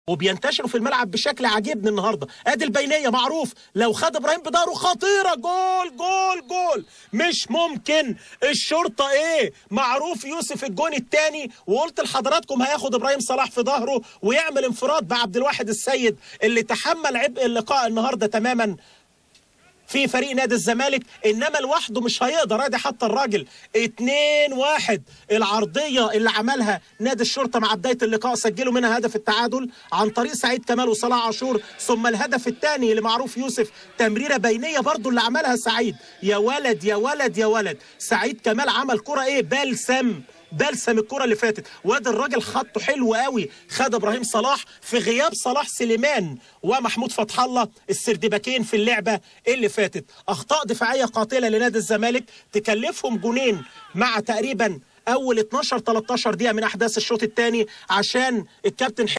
وبينتشروا في الملعب بشكل عجيبني النهارده ادي البينيه معروف لو خد ابراهيم بداره خطيره جول جول جول مش ممكن الشرطه ايه معروف يوسف الجون الثاني وقلت لحضراتكم هياخد ابراهيم صلاح في ظهره ويعمل انفراد بعبد الواحد السيد اللي تحمل عبء اللقاء النهارده تماما في فريق نادي الزمالك انما لوحده مش هيقدر ادي حتى الراجل 2 1 العرضيه اللي عملها نادي الشرطه مع بدايه اللقاء سجلوا منها هدف التعادل عن طريق سعيد كمال وصلاح عاشور ثم الهدف الثاني لمعروف يوسف تمريره بينيه برضو اللي عملها سعيد يا ولد يا ولد يا ولد سعيد كمال عمل كره ايه بلسم بلسم الكره اللي فاتت وادي الراجل خطه حلو قوي خد ابراهيم صلاح في غياب صلاح سليمان ومحمود فتح الله السردباكين في اللعبه اللي فاتت اخطاء دفاعيه قاتله لنادي الزمالك تكلفهم جونين مع تقريبا اول 12 13 دقيقه من احداث الشوط الثاني عشان الكابتن